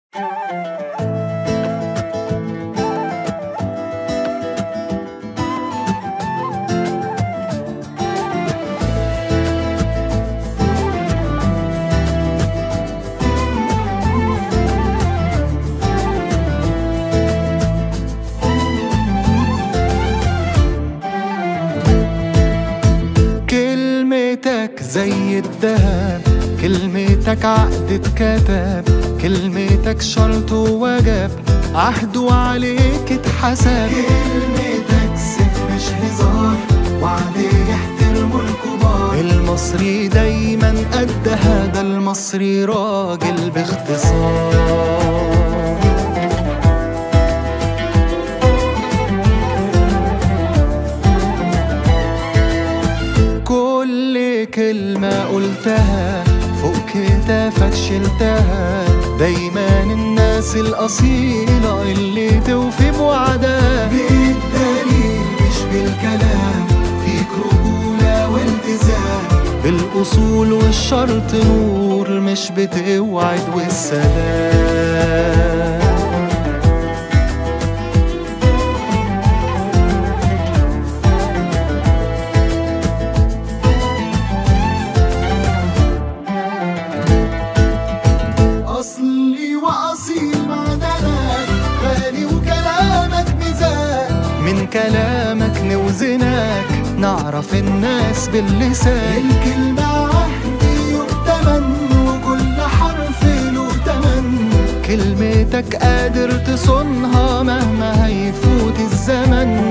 كلمتك زي الدهب كلمتك عقد اتكتب كلمتك شرط ووجب عهده عليك اتحسب كلمتك سيف مش هزار وعليه يحترموا الكبار المصري دايما قدها ده المصري راجل باختصار كل كلمة قلتها فوق كتافك شلتها دايما الناس الأصيلة اللي توفي بوعدها بالدليل مش بالكلام فيك رجولة والتزام بالأصول والشرط نور مش بتوعد والسلام أصلي وأصيل معدنك غالي وكلامك ميزان من كلامك نوزنك نعرف الناس باللسان الكلمة عهد يؤتمن وكل حرف له تمن كلمتك قادر تصونها مهما هيفوت الزمن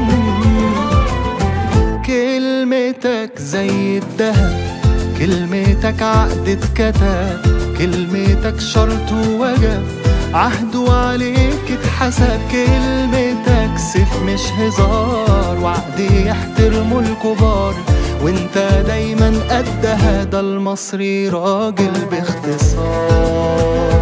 كلمتك زي الدهب كلمتك عقد اتكتب كلمتك شرط ووجب عهده عليك اتحسب كلمتك سيف مش هزار وعد يحترموا الكبار وانت دايما قدها ده المصري راجل باختصار